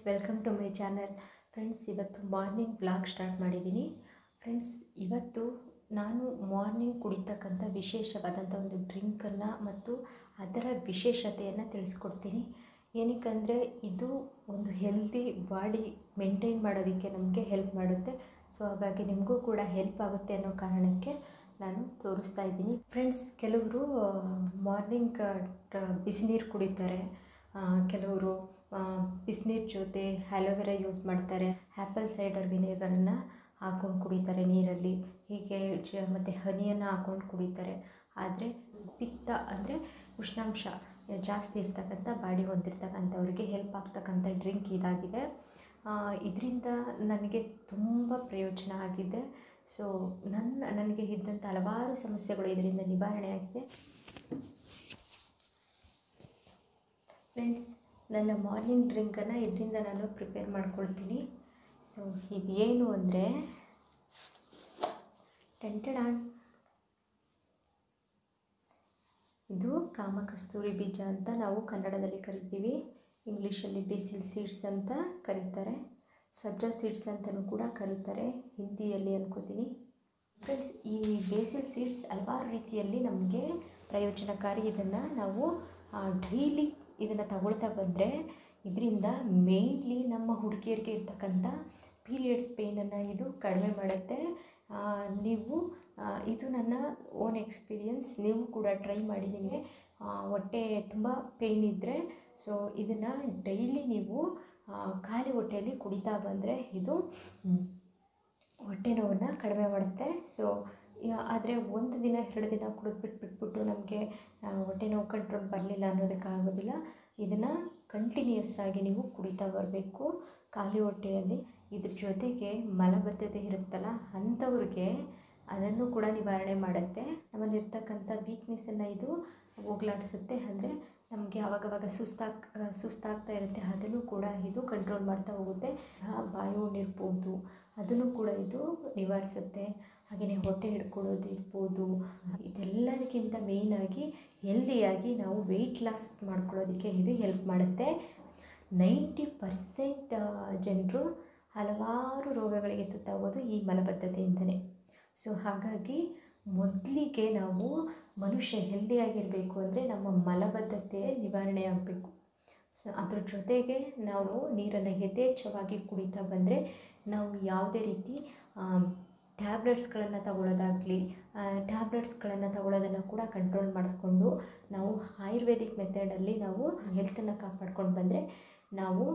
Welcome to my channel friends ಇವತ್ತು morning vlog start ಮಾಡಿದ್ದೀನಿ friends ಇವತ್ತು ನಾನು ಮಾರ್ನಿಂಗ್ ಕುಡಿತಕ್ಕಂಥ ವಿಶೇಷವಾದಂಥ ಒಂದು ಡ್ರಿಂಕನ್ನು ಮತ್ತು ಅದರ ವಿಶೇಷತೆಯನ್ನು ತಿಳಿಸ್ಕೊಡ್ತೀನಿ ಏನಕ್ಕಂದರೆ ಇದು ಒಂದು ಹೆಲ್ದಿ ಬಾಡಿ ಮೇಂಟೈನ್ ಮಾಡೋದಕ್ಕೆ ನಮಗೆ ಹೆಲ್ಪ್ ಮಾಡುತ್ತೆ ಸೊ ಹಾಗಾಗಿ ನಿಮಗೂ ಕೂಡ ಹೆಲ್ಪ್ ಆಗುತ್ತೆ ಅನ್ನೋ ಕಾರಣಕ್ಕೆ ನಾನು ತೋರಿಸ್ತಾ ಇದ್ದೀನಿ ಫ್ರೆಂಡ್ಸ್ ಕೆಲವರು ಮಾರ್ನಿಂಗ್ ಬಿಸಿನೀರು ಕುಡಿತಾರೆ ಆ, ಕೆಲವರು ಬಿಸಿನೀರು ಜೊತೆ ಆ್ಯಲೋವೆರಾ ಯೂಸ್ ಮಾಡ್ತಾರೆ ಆ್ಯಪಲ್ ಸೈಡರ್ ವಿನೆಗರನ್ನು ಹಾಕ್ಕೊಂಡು ಕುಡಿತಾರೆ ನೀರಲ್ಲಿ ಹೀಗೆ ಜ ಮತ್ತು ಹನಿಯನ್ನು ಹಾಕ್ಕೊಂಡು ಕುಡಿತಾರೆ ಆದರೆ ಪಿತ್ತ ಅಂದರೆ ಉಷ್ಣಾಂಶ ಜಾಸ್ತಿ ಇರ್ತಕ್ಕಂಥ ಬಾಡಿ ಹೊಂದಿರ್ತಕ್ಕಂಥವ್ರಿಗೆ ಹೆಲ್ಪ್ ಆಗ್ತಕ್ಕಂಥ ಡ್ರಿಂಕ್ ಇದಾಗಿದೆ ಇದರಿಂದ ನನಗೆ ತುಂಬ ಪ್ರಯೋಜನ ಆಗಿದೆ ಸೊ ನನ್ನ ನನಗೆ ಇದ್ದಂಥ ಹಲವಾರು ಸಮಸ್ಯೆಗಳು ಇದರಿಂದ ನಿವಾರಣೆ ಆಗಿದೆ ಫ್ರೆಂಡ್ಸ್ ನನ್ನ ಮಾರ್ನಿಂಗ್ ಡ್ರಿಂಕನ್ನು ಇದರಿಂದ ನಾನು ಪ್ರಿಪೇರ್ ಮಾಡ್ಕೊಳ್ತೀನಿ ಸೊ ಇದೇನು ಅಂದರೆ ಟೆಂಟಡಾನ್ ಇದು ಕಾಮಕಸ್ತೂರಿ ಬೀಜ ಅಂತ ನಾವು ಕನ್ನಡದಲ್ಲಿ ಕರಿತೀವಿ ಇಂಗ್ಲೀಷಲ್ಲಿ ಬೇಸಿಲ್ ಸೀಡ್ಸ್ ಅಂತ ಕರೀತಾರೆ ಸಜ್ಜಾ ಸೀಡ್ಸ್ ಅಂತಲೂ ಕೂಡ ಕರೀತಾರೆ ಹಿಂದಿಯಲ್ಲಿ ಅನ್ಕೋತೀನಿ ಫ್ರೆಂಡ್ಸ್ ಈ ಬೇಸಿಲ್ ಸೀಡ್ಸ್ ಹಲವಾರು ರೀತಿಯಲ್ಲಿ ನಮಗೆ ಪ್ರಯೋಜನಕಾರಿ ಇದನ್ನು ನಾವು ಡೈಲಿ ಇದನ್ನು ತಗೊಳ್ತಾ ಬಂದರೆ ಇದರಿಂದ ಮೇಯ್ನ್ಲಿ ನಮ್ಮ ಹುಡುಗಿಯರಿಗೆ ಇರ್ತಕ್ಕಂಥ ಪೀರಿಯಡ್ಸ್ ಪೇಯ್ನನ್ನು ಇದು ಕಡಿಮೆ ಮಾಡುತ್ತೆ ಆ, ನೀವು ಆ, ಇದು ನನ್ನ ಓನ್ ಎಕ್ಸ್ಪೀರಿಯನ್ಸ್ ನೀವು ಕೂಡ ಟ್ರೈ ಮಾಡಿ ನಿಮಗೆ ಆ, ಹೊಟ್ಟೆ ತುಂಬ ಪೇಯ್ನ್ ಇದ್ದರೆ ಸೊ ಇದನ್ನು ಡೈಲಿ ನೀವು ಆ, ಖಾಲಿ ಹೊಟ್ಟೆಯಲ್ಲಿ ಕುಡಿತಾ ಬಂದರೆ ಇದು ಮ್, ಹೊಟ್ಟೆ ನೋವನ್ನು ಕಡಿಮೆ ಮಾಡುತ್ತೆ ಸೊ ಆದರೆ ಒಂದು ದಿನ ಎರಡು ದಿನ ಕುಡಿದ್ಬಿಟ್ಟು ಬಿಟ್ಬಿಟ್ಟು ನಮಗೆ ಹೊಟ್ಟೆ ನೋವು ಕಂಟ್ರೋಲ್ ಬರಲಿಲ್ಲ ಅನ್ನೋದಕ್ಕಾಗೋದಿಲ್ಲ ಇದನ್ನು ಕಂಟಿನ್ಯೂಸ್ ಆಗಿ ನೀವು ಕುಡಿತಾ ಬರಬೇಕು ಖಾಲಿ ಹೊಟ್ಟೆಯಲ್ಲಿ ಇದ್ರ ಜೊತೆಗೆ ಮಲಬದ್ಧತೆ ಇರುತ್ತಲ್ಲ ಅಂಥವ್ರಿಗೆ ಅದನ್ನು ಕೂಡ ನಿವಾರಣೆ ಮಾಡುತ್ತೆ ನಮ್ಮಲ್ಲಿರ್ತಕ್ಕಂಥ ವೀಕ್ನೆಸ್ಸನ್ನು ಇದು ಹೋಗ್ಲಾಡಿಸುತ್ತೆ ಅಂದರೆ ನಮಗೆ ಆವಾಗವಾಗ ಸುಸ್ತಾಗ್ ಸುಸ್ತಾಗ್ತಾ ಇರುತ್ತೆ ಅದನ್ನು ಕೂಡ ಇದು ಕಂಟ್ರೋಲ್ ಮಾಡ್ತಾ ಹೋಗುತ್ತೆ ಆ, ಬಾಯಿ ಹುಣ್ಣಿರ್ಬೋದು ಅದನ್ನು ಕೂಡ ಇದು ನಿವಾರಿಸುತ್ತೆ ಹಾಗೆಯೇ ಹೊಟ್ಟೆ ಹಿಡ್ಕೊಳ್ಳೋದು ಇರ್ಬೋದು ಇದೆಲ್ಲದಕ್ಕಿಂತ ಮೇಯ್ನಾಗಿ ಹೆಲ್ದಿಯಾಗಿ ನಾವು ವೆಯ್ಟ್ ಲಾಸ್ ಮಾಡ್ಕೊಳ್ಳೋದಕ್ಕೆ ಇದು ಹೆಲ್ಪ್ ಮಾಡುತ್ತೆ ನೈಂಟಿ ಪರ್ಸೆಂಟ್ ಜನರು ಹಲವಾರು ರೋಗಗಳಿಗೆ ತುತ್ತಾಗೋದು ಈ ಮಲಬದ್ಧತೆಯಿಂದನೇ ಸೊ ಹಾಗಾಗಿ ಮೊದಲಿಗೆ ನಾವು ಮನುಷ್ಯ ಹೆಲ್ದಿಯಾಗಿರಬೇಕು ಅಂದರೆ ನಮ್ಮ ಮಲಬದ್ಧತೆ ನಿವಾರಣೆ ಆಗಬೇಕು ಸೊ ಅದ್ರ ಜೊತೆಗೆ ನಾವು ನೀರನ್ನು ಯಥೇಚ್ಛವಾಗಿ ಕುಡಿತಾ ಬಂದರೆ ನಾವು ಯಾವುದೇ ರೀತಿ ಟ್ಯಾಬ್ಲೆಟ್ಸ್ಗಳನ್ನು ತಗೊಳ್ಳೋದಾಗಲಿ ಟ್ಯಾಬ್ಲೆಟ್ಸ್ಗಳನ್ನು ತಗೊಳ್ಳೋದನ್ನು ಕೂಡ ಕಂಟ್ರೋಲ್ ಮಾಡಿಕೊಂಡು ನಾವು ಆಯುರ್ವೇದಿಕ್ ಮೆಥಡಲ್ಲಿ ನಾವು ಹೆಲ್ತನ್ನು ಕಾಪಾಡ್ಕೊಂಡು ಬಂದರೆ ನಾವು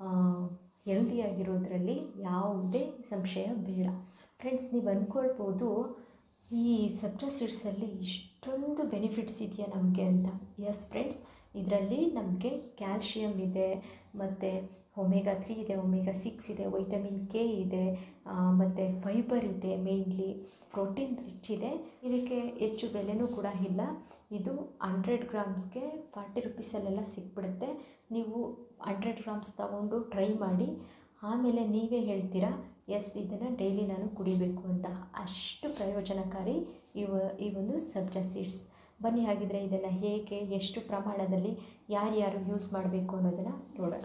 ಹೆಲ್ದಿಯಾಗಿರೋದ್ರಲ್ಲಿ ಯಾವುದೇ ಸಂಶಯ ಬೇಡ ಫ್ರೆಂಡ್ಸ್ ನೀವು ಅಂದ್ಕೊಳ್ಬೋದು ಈ ಸಬ್ಜಾ ಸೀಡ್ಸಲ್ಲಿ ಇಷ್ಟೊಂದು ಬೆನಿಫಿಟ್ಸ್ ಇದೆಯಾ ನಮಗೆ ಅಂತ ಎಸ್ ಫ್ರೆಂಡ್ಸ್ ಇದರಲ್ಲಿ ನಮಗೆ ಕ್ಯಾಲ್ಶಿಯಮ್ ಇದೆ ಮತ್ತು ಒಮೆಗಾ ತ್ರೀ ಇದೆ ಒಮೆಗಾ ಸಿಕ್ಸ್ ಇದೆ ವೈಟಮಿನ್ ಕೆ ಇದೆ ಮತ್ತು ಫೈಬರ್ ಇದೆ ಮೇಯ್ನ್ಲಿ ಪ್ರೋಟೀನ್ ರಿಚ್ ಇದೆ ಇದಕ್ಕೆ ಹೆಚ್ಚು ಬೆಲೆನೂ ಕೂಡ ಇಲ್ಲ ಇದು ಹಂಡ್ರೆಡ್ ಗ್ರಾಮ್ಸ್ಗೆ ಫಾರ್ಟಿ ರುಪೀಸಲ್ಲೆಲ್ಲ ಸಿಕ್ಬಿಡುತ್ತೆ ನೀವು ಹಂಡ್ರೆಡ್ ಗ್ರಾಮ್ಸ್ ತಗೊಂಡು ಟ್ರೈ ಮಾಡಿ ಆಮೇಲೆ ನೀವೇ ಹೇಳ್ತೀರಾ ಎಸ್ ಇದನ್ನು ಡೈಲಿ ನಾನು ಕುಡಿಬೇಕು ಅಂತ ಅಷ್ಟು ಪ್ರಯೋಜನಕಾರಿ ಇವ ಈ ಒಂದು ಸಬ್ಜಾ ಸೀಡ್ಸ್ ಬನ್ನಿ ಹಾಗಿದ್ರೆ ಇದನ್ನು ಹೇಗೆ ಎಷ್ಟು ಪ್ರಮಾಣದಲ್ಲಿ ಯಾರ್ಯಾರು ಯೂಸ್ ಮಾಡಬೇಕು ಅನ್ನೋದನ್ನು ನೋಡೋಣ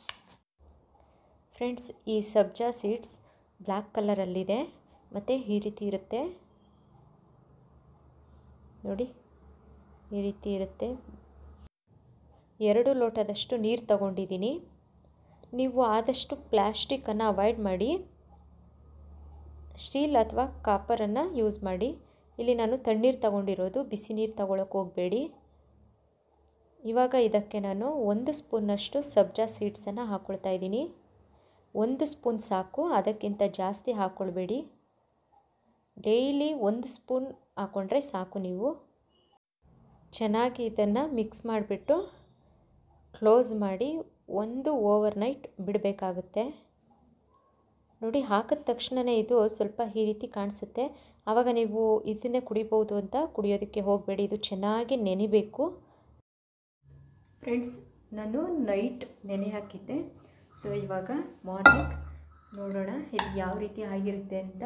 ಫ್ರೆಂಡ್ಸ್ ಈ ಸಬ್ಜಾ ಸೀಡ್ಸ್ ಬ್ಲ್ಯಾಕ್ ಕಲರಲ್ಲಿದೆ ಮತ್ತು ಈ ರೀತಿ ಇರುತ್ತೆ ನೋಡಿ ಈ ರೀತಿ ಇರುತ್ತೆ ಎರಡು ಲೋಟದಷ್ಟು ನೀರು ತಗೊಂಡಿದ್ದೀನಿ ನೀವು ಆದಷ್ಟು ಪ್ಲ್ಯಾಸ್ಟಿಕ್ಕನ್ನು ಅವಾಯ್ಡ್ ಮಾಡಿ ಸ್ಟೀಲ್ ಅಥವಾ ಕಾಪರನ್ನು ಯೂಸ್ ಮಾಡಿ ಇಲ್ಲಿ ನಾನು ತಣ್ಣೀರು ತಗೊಂಡಿರೋದು ಬಿಸಿ ನೀರು ತಗೊಳಕ್ಕೆ ಹೋಗಬೇಡಿ ಇವಾಗ ಇದಕ್ಕೆ ನಾನು ಒಂದು ಸ್ಪೂನ್ನಷ್ಟು ಸಬ್ಜಾ ಸೀಡ್ಸನ್ನು ಹಾಕ್ಕೊಳ್ತಾ ಇದ್ದೀನಿ ಒಂದು ಸ್ಪೂನ್ ಸಾಕು ಅದಕ್ಕಿಂತ ಜಾಸ್ತಿ ಹಾಕ್ಕೊಳ್ಬೇಡಿ ಡೈಲಿ ಒಂದು ಸ್ಪೂನ್ ಹಾಕ್ಕೊಂಡ್ರೆ ಸಾಕು ನೀವು ಚೆನ್ನಾಗಿ ಇದನ್ನು ಮಿಕ್ಸ್ ಮಾಡಿಬಿಟ್ಟು ಕ್ಲೋಸ್ ಮಾಡಿ ಒಂದು ಓವರ್ ನೈಟ್ ಬಿಡಬೇಕಾಗುತ್ತೆ ನೋಡಿ ಹಾಕಿದ ತಕ್ಷಣವೇ ಇದು ಸ್ವಲ್ಪ ಈ ರೀತಿ ಕಾಣಿಸುತ್ತೆ ಆವಾಗ ನೀವು ಇದನ್ನೇ ಕುಡಿಬೋದು ಅಂತ ಕುಡಿಯೋದಕ್ಕೆ ಹೋಗಬೇಡಿ ಇದು ಚೆನ್ನಾಗಿ ನೆನಿಬೇಕು ಫ್ರೆಂಡ್ಸ್ ನಾನು ನೈಟ್ ನೆನೆ ಹಾಕಿದ್ದೆ ಸೊ ಇವಾಗ ಮಾರ್ನಿಂಗ್ ನೋಡೋಣ ಇದು ಯಾವ ರೀತಿ ಆಗಿರುತ್ತೆ ಅಂತ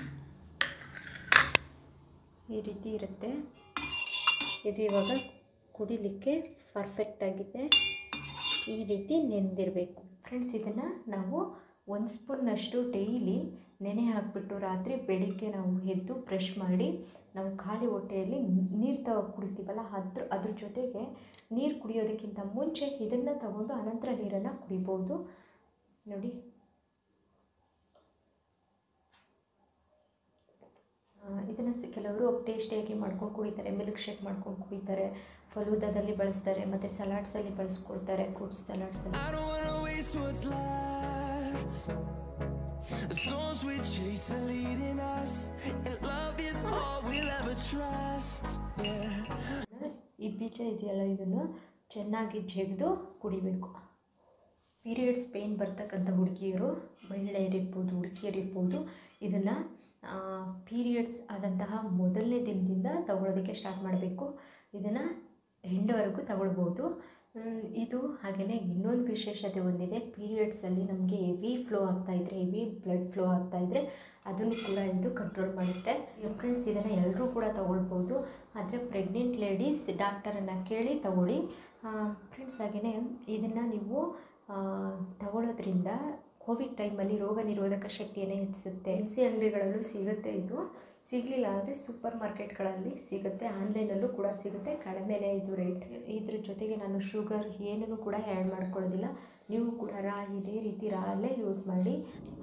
ಈ ರೀತಿ ಇರುತ್ತೆ ಇದು ಇವಾಗ ಕುಡಿಲಿಕ್ಕೆ ಪರ್ಫೆಕ್ಟ್ ಆಗಿದೆ ಈ ರೀತಿ ನೆಂದಿರಬೇಕು ಫ್ರೆಂಡ್ಸ್ ಇದನ್ನು ನಾವು ಒಂದು ಸ್ಪೂನ್ನಷ್ಟು ಡೈಲಿ ನೆನೆ ಹಾಕಿಬಿಟ್ಟು ರಾತ್ರಿ ಬೆಳಿಗ್ಗೆ ನಾವು ಎದ್ದು ಬ್ರಷ್ ಮಾಡಿ ನಾವು ಖಾಲಿ ಹೊಟ್ಟೆಯಲ್ಲಿ ನೀರು ತ ಕುಡಿತೀವಲ್ಲ ಅದ್ರ ಅದ್ರ ಜೊತೆಗೆ ನೀರು ಕುಡಿಯೋದಕ್ಕಿಂತ ಮುಂಚೆ ಇದನ್ನು ತಗೊಂಡು ಅನಂತರ ನೀರನ್ನು ಕುಡಿಬೋದು ನೋಡಿ ಇದನ್ನು ಕೆಲವರು ಟೇಸ್ಟಿಯಾಗಿ ಮಾಡ್ಕೊಂಡು ಕುಡಿತಾರೆ ಮಿಲ್ಕ್ ಶೇಕ್ ಮಾಡ್ಕೊಂಡು ಕುಡಿತಾರೆ ಫಲೂದಾದಲ್ಲಿ ಬಳಸ್ತಾರೆ ಮತ್ತು ಸಲಾಡ್ಸಲ್ಲಿ ಬಳಸ್ಕೊಳ್ತಾರೆ ಫ್ರೂಟ್ಸ್ ಸಲಾಡ್ಸಲ್ಲಿ I don't wanna waste what's left. The storms we chase are leading us, and love is all we'll ever trust. Yeah. ಈ ಬೀಜ ಇದೆಯಲ್ಲ ಇದನ್ನು ಚೆನ್ನಾಗಿ ಜಗಿದು ಕುಡಿಬೇಕು ಪೀರಿಯಡ್ಸ್ ಪೇಯ್ನ್ ಬರ್ತಕ್ಕಂಥ ಹುಡುಗಿಯರು ಮಹಿಳೆಯರಿರ್ಬೋದು ಹುಡುಗಿಯರಿರ್ಬೋದು ಇದನ್ನು ಪೀರಿಯಡ್ಸ್ ಆದಂತಹ ಮೊದಲನೇ ದಿನದಿಂದ ತಗೊಳ್ಳೋದಕ್ಕೆ ಸ್ಟಾರ್ಟ್ ಮಾಡಬೇಕು ಇದನ್ನು ಹೆಂಡವರೆಗೂ ತಗೊಳ್ಬೋದು ಮ್, ಇದು ಹಾಗೆಯೇ ಇನ್ನೊಂದು ವಿಶೇಷತೆ ಹೊಂದಿದೆ ಪೀರಿಯಡ್ಸಲ್ಲಿ ನಮಗೆ ಹೆವಿ ಫ್ಲೋ ಆಗ್ತಾಯಿದ್ರೆ ಹೆವಿ ಬ್ಲಡ್ ಫ್ಲೋ ಆಗ್ತಾಯಿದ್ರೆ ಅದನ್ನು ಕೂಡ ಇದು ಕಂಟ್ರೋಲ್ ಮಾಡುತ್ತೆ ಫ್ರೆಂಡ್ಸ್ ಇದನ್ನು ಎಲ್ಲರೂ ಕೂಡ ತಗೊಳ್ಬೋದು ಆದರೆ ಪ್ರೆಗ್ನೆಂಟ್ ಲೇಡೀಸ್ ಡಾಕ್ಟರನ್ನು ಕೇಳಿ ತಗೊಳ್ಳಿ ಫ್ರೆಂಡ್ಸ್ ಹಾಗೆಯೇ ಇದನ್ನು ನೀವು ಆ, ತಗೊಳ್ಳೋದ್ರಿಂದ ಕೋವಿಡ್ ಟೈಮಲ್ಲಿ ರೋಗ ನಿರೋಧಕ ಶಕ್ತಿಯನ್ನು ಹೆಚ್ಚಿಸುತ್ತೆ ಎನ್ಸಿ ಅಂಗಡಿಗಳಲ್ಲೂ ಸಿಗುತ್ತೆ ಇದು ಸಿಗಲಿಲ್ಲ ಅಂದರೆ ಸೂಪರ್ ಮಾರ್ಕೆಟ್ಗಳಲ್ಲಿ ಸಿಗುತ್ತೆ ಆನ್ಲೈನಲ್ಲೂ ಕೂಡ ಸಿಗುತ್ತೆ ಕಡಿಮೆನೇ ಇದು ರೇಟ್ ಇದ್ರ ಜೊತೆಗೆ ನಾನು ಶುಗರ್ ಏನೂ ಕೂಡ ಆ್ಯಡ್ ಮಾಡ್ಕೊಳ್ಳೋದಿಲ್ಲ ನೀವು ಕೂಡ ರಾ ಇದೇ ರೀತಿ ರಾ ಅಲ್ಲೇ ಯೂಸ್ ಮಾಡಿ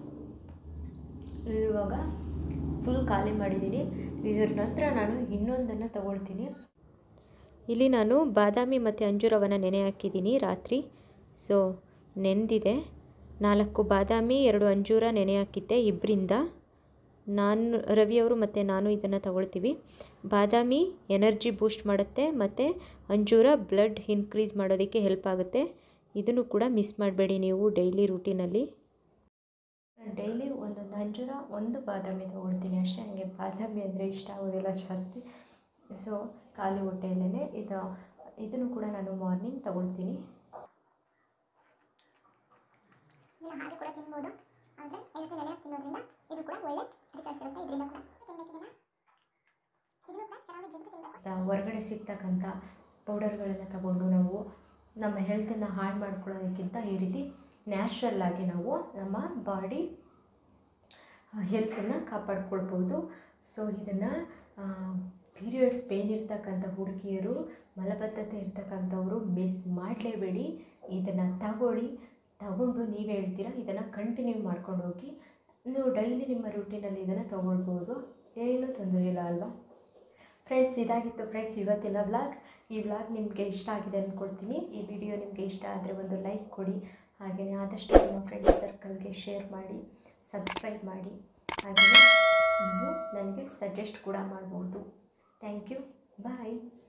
ಇವಾಗ ಫುಲ್ ಖಾಲಿ ಮಾಡಿದ್ದೀನಿ ಇದರ ನಂತರ ನಾನು ಇನ್ನೊಂದನ್ನು ತಗೊಳ್ತೀನಿ ಇಲ್ಲಿ ನಾನು ಬಾದಾಮಿ ಮತ್ತು ಅಂಜೂರವನ್ನು ನೆನೆ ಹಾಕಿದ್ದೀನಿ ರಾತ್ರಿ ಸೊ ನೆಂದಿದೆ ನಾಲ್ಕು ಬಾದಾಮಿ ಎರಡು ಅಂಜೂರ ನೆನೆ ಹಾಕಿದ್ದೆ ಇಬ್ಬರಿಂದ ನಾನು ರವಿಯವರು ಮತ್ತು ನಾನು ಇದನ್ನು ತಗೊಳ್ತೀವಿ ಬಾದಾಮಿ ಎನರ್ಜಿ ಬೂಸ್ಟ್ ಮಾಡುತ್ತೆ ಮತ್ತು ಅಂಜೂರ ಬ್ಲಡ್ ಇನ್ಕ್ರೀಸ್ ಮಾಡೋದಕ್ಕೆ ಹೆಲ್ಪ್ ಆಗುತ್ತೆ ಇದನ್ನು ಕೂಡ ಮಿಸ್ ಮಾಡಬೇಡಿ ನೀವು ಡೈಲಿ ರೂಟೀನಲ್ಲಿ ಡೈಲಿ ಒಂದೊಂದು ಅಂಜೂರ ಒಂದು ಬಾದಾಮಿ ತೊಗೊಳ್ತೀನಿ ಅಷ್ಟೇ ನನಗೆ ಬಾದಾಮಿ ಅಂದರೆ ಇಷ್ಟ ಆಗೋದಿಲ್ಲ ಜಾಸ್ತಿ ಸೊ ಖಾಲಿ ಹೊಟ್ಟೆಯಲ್ಲೇ ಇದು ಇದನ್ನು ಕೂಡ ನಾನು ಮಾರ್ನಿಂಗ್ ತಗೊಳ್ತೀನಿ ಇಲ್ಲ ಹಾಗೆ ಕೂಡ ತಿನ್ಬೋದು ಅಂದರೆ ಎಲ್ತಿ ನೆನೆ ತಿನ್ನೋದ್ರಿಂದ ಇದು ಕೂಡ ಒಳ್ಳೆ ರಿಸಲ್ಟ್ಸ್ ಇರುತ್ತೆ ಇದರಿಂದ ಕೂಡ ತಿನ್ಬೇಕು ಇದನ್ನು ಇದನ್ನು ಕೂಡ ಚೆನ್ನಾಗಿ ಜಗ್ದು ತಿನ್ನಬೇಕು ತ- ಹೊರಗಡೆ ಸಿಗ್ತಕ್ಕಂಥ ಪೌಡರ್ಗಳನ್ನು ತಗೊಂಡು ನಾವು ನಮ್ಮ ಹೆಲ್ತನ್ನು ಹಾಳು ಮಾಡ್ಕೊಳ್ಳೋದಕ್ಕಿಂತ ಈ ರೀತಿ ನ್ಯಾಚುರಲ್ ಆಗಿ ನಾವು ನಮ್ಮ ಬಾಡಿ ಹೆಲ್ತನ್ನು ಕಾಪಾಡ್ಕೊಳ್ಬೋದು ಸೊ ಇದನ್ನು ಪೀರಿಯಡ್ಸ್ ಪೇನ್ ಇರ್ತಕ್ಕಂಥ ಹುಡುಗಿಯರು ಮಲಬದ್ಧತೆ ಇರ್ತಕ್ಕಂಥವರು ಮಿಸ್ ಮಾಡಲೇಬೇಡಿ ಇದನ್ನು ತಗೊಳ್ಳಿ ತಗೊಂಡು ನೀವು ಹೇಳ್ತೀರಾ ಇದನ್ನು ಕಂಟಿನ್ಯೂ ಮಾಡ್ಕೊಂಡು ಹೋಗಿ ನೀವು ಡೈಲಿ ನಿಮ್ಮ ರೂಟೀನಲ್ಲಿ ಇದನ್ನು ತಗೊಳ್ಬೋದು ಏನೂ ತೊಂದರೆ ಇಲ್ಲ ಅಲ್ವಾ ಫ್ರೆಂಡ್ಸ್ ಇದಾಗಿತ್ತು ಫ್ರೆಂಡ್ಸ್ ಇವತ್ತಿನ ವ್ಲಾಗ್ ಈ ವ್ಲಾಗ್ ನಿಮಗೆ ಇಷ್ಟ ಆಗಿದೆ ಅಂದ್ಕೊಳ್ತೀನಿ ಈ ವಿಡಿಯೋ ನಿಮಗೆ ಇಷ್ಟ ಆದರೆ ಒಂದು ಲೈಕ್ ಕೊಡಿ ಹಾಗೆಯೇ ಆದಷ್ಟು ನಿಮ್ಮ ಫ್ರೆಂಡ್ಸ್ ಸರ್ಕಲ್ಗೆ ಶೇರ್ ಮಾಡಿ ಸಬ್ಸ್ಕ್ರೈಬ್ ಮಾಡಿ ಹಾಗೆಯೇ ನೀವು ನನಗೆ ಸಜೆಸ್ಟ್ ಕೂಡ ಮಾಡ್ಬೋದು ಥ್ಯಾಂಕ್ ಯು ಬಾಯ್